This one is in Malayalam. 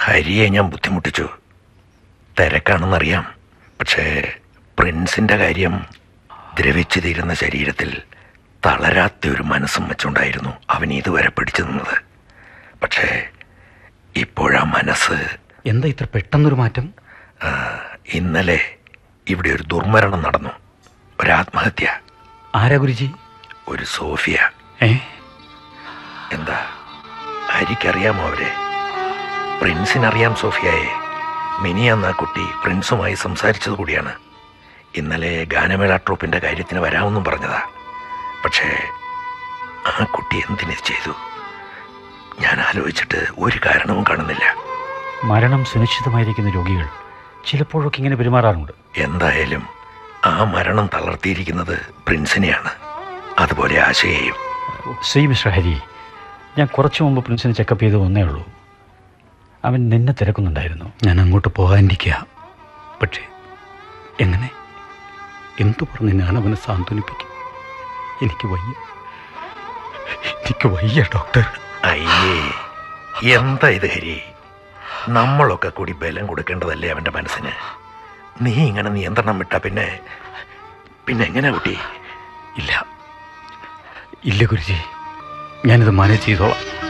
ഹരിയെ ഞാൻ ബുദ്ധിമുട്ടിച്ചു തിരക്കാണെന്നറിയാം പക്ഷേ പ്രിൻസിന്റെ കാര്യം ദ്രവിച്ചു തീരുന്ന ശരീരത്തിൽ തളരാത്ത ഒരു മനസ്സും വെച്ചുണ്ടായിരുന്നു അവൻ ഇതുവരെ പിടിച്ചു നിന്നത് പക്ഷേ ഇപ്പോഴാ മനസ്സ് എന്താ ഇത്ര പെട്ടെന്നൊരു മാറ്റം ആ, ഇന്നലെ ഇവിടെ ഒരു ദുർമരണം നടന്നു ഒരാത്മഹത്യ ആരാ ഗുരുജി ഒരു സോഫിയ ഏ എന്താ ഹരിക്കറിയാമോ അവരെ പ്രിൻസിനറിയാം സോഫിയയെ മിനിയാന്ന് ആ കുട്ടി പ്രിൻസുമായി സംസാരിച്ചത് കൂടിയാണ് ഇന്നലെ ഗാനമേള ട്രൂപ്പിന്റെ കാര്യത്തിന് വരാമെന്നും പറഞ്ഞതാ പക്ഷേ ആ കുട്ടി എന്തിനത് ചെയ്തു ഞാൻ ആലോചിച്ചിട്ട് ഒരു കാരണവും കാണുന്നില്ല മരണം സുനിശ്ചിതമായിരിക്കുന്ന രോഗികൾ ചിലപ്പോഴൊക്കെ ഇങ്ങനെ പെരുമാറാറുണ്ട് എന്തായാലും ആ മരണം തളർത്തിയിരിക്കുന്നത് പ്രിൻസിനെയാണ് അതുപോലെ ആശയെയും ശ്രീ മിസ്റ്റർ ഹരി ഞാൻ കുറച്ചു മുമ്പ് പ്രിൻസിനെ ചെക്കപ്പ് ചെയ്ത് വന്നേ ഉള്ളൂ അവൻ നിന്നെ തിരക്കുന്നുണ്ടായിരുന്നു ഞാൻ അങ്ങോട്ട് പോകാനിരിക്കുക പക്ഷേ എങ്ങനെ എന്തു പറഞ്ഞ് ഞാൻ അവനെ സാന്ത്വനിപ്പിക്കും എനിക്ക് വയ്യ എനിക്ക് വയ്യ ഡോക്ടർ അയ്യേ എന്താ ഇത് ഹരി നമ്മളൊക്കെ കൂടി ബലം കൊടുക്കേണ്ടതല്ലേ അവന്റെ മനസ്സിന് നീ ഇങ്ങനെ നിയന്ത്രണം വിട്ടാ പിന്നെ പിന്നെ എങ്ങനെ കുട്ടി ഇല്ല ഇല്ല ഗുരുജി ഞാനിത് മാനേജ് ചെയ്തോളാം